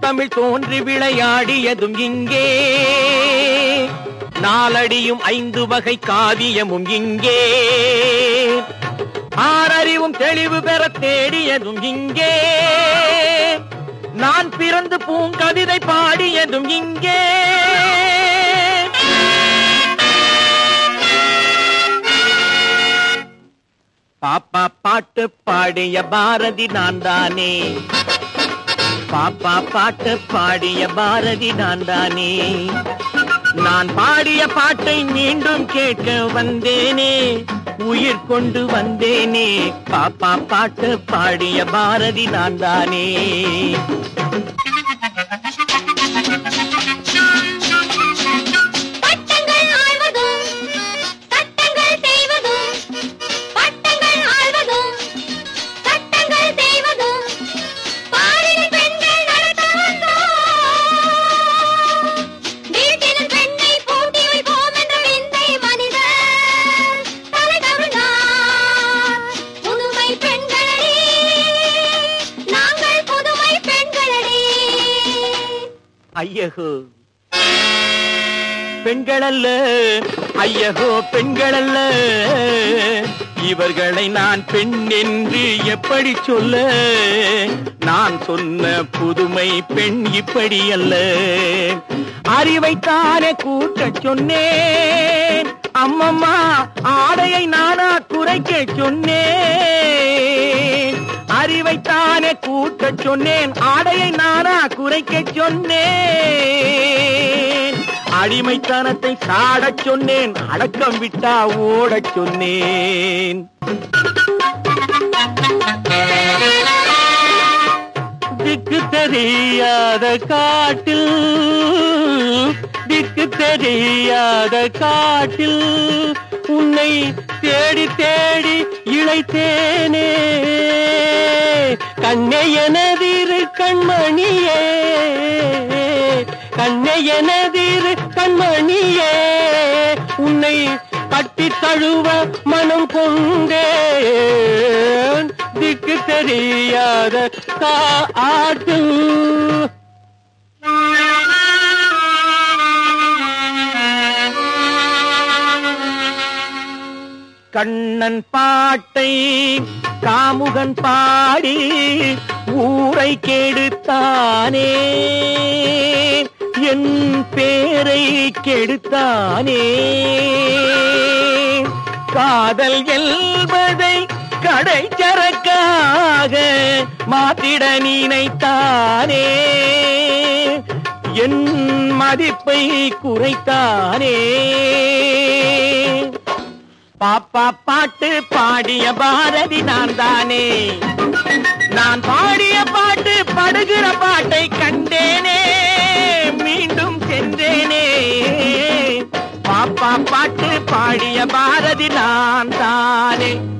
செந்தமிழ் தோன்றி விளையாடியதும் இங்கே நாலடியும் ஐந்து வகை காவியமும் இங்கே ஆறறிவும் தெளிவு பெற தேடியதும் இங்கே நான் பிறந்து பூங்கவிதை பாடியதும் இங்கே பாப்பா பாட்டு பாடிய பாரதி நான் தானே பாப்பா பாட்டு பாடிய பாரதி நான் தானே நான் பாடிய பாட்டை மீண்டும் கேட்க வந்தேனே உயிர் கொண்டு வந்தேனே பாப்பா பாட்டு பாடிய பாரதி நான் தானே பட்டங்கள் ஆழ்வதும் சட்டங்கள் செய்வதும் பட்டங்கள் ஆழ்வதும் சட்டங்கள் செய்வதும் பாரில் பெண்கள் நடத்த வந்தோம் வீட்டிலும் பெண்ணை பூட்டி வைப்போம் என்ற விந்தை மனிதர் தலை கவிழ்ந்தார் புதுமை பெண்களே நாங்கள் புதுமை பெண்களே ஐயகோ பெண்களல்ல ஐயகோ பெண்களல்ல இவர்களை நான் பெண் என்று எப்படி சொல்ல நான் சொன்ன புதுமை பெண் இப்படி அல்ல அறிவைத்தானே கூட்டச் சொன்னேன் அம்மம்மா ஆடையை நானா குறைக்க சொன்னேன் அறிவைத்தானே கூட்டச் சொன்னேன் ஆடையை நானா குறைக்க சொன்னேன் அடிமைத்தனத்தை சாடச் சொன்னேன் அடக்கம் விட்டா ஓடச் சொன்னேன் திக்கு தெரியாத காட்டில் திக்கு தெரியாத காட்டில் உன்னை தேடி தேடி இழைத்தேனே கண்ணை எனதிரு கண்மணியே கண்ணை எனதிரு கண்மணியே உன்னை கட்டி தழுவ மனம் கொண்டேன் திக்கு தெரியாத காட்டு கண்ணன் பாட்டை காமுகன் பாடி ஊரை கெடுத்தானே என் பேரை கெடுத்தானே காதல் என்பதை கடைச்சரக்காக மாத்திட நினைத்தானே என் மதிப்பை குறைத்தானே பாப்பா பாட்டு பாடிய பாரதி நான் தானே நான் பாடிய பாட்டு படுகிற பாட்டை கண்டேனே மீண்டும் சென்றேனே பாப்பா பாட்டு பாடிய பாரதி நான் தானே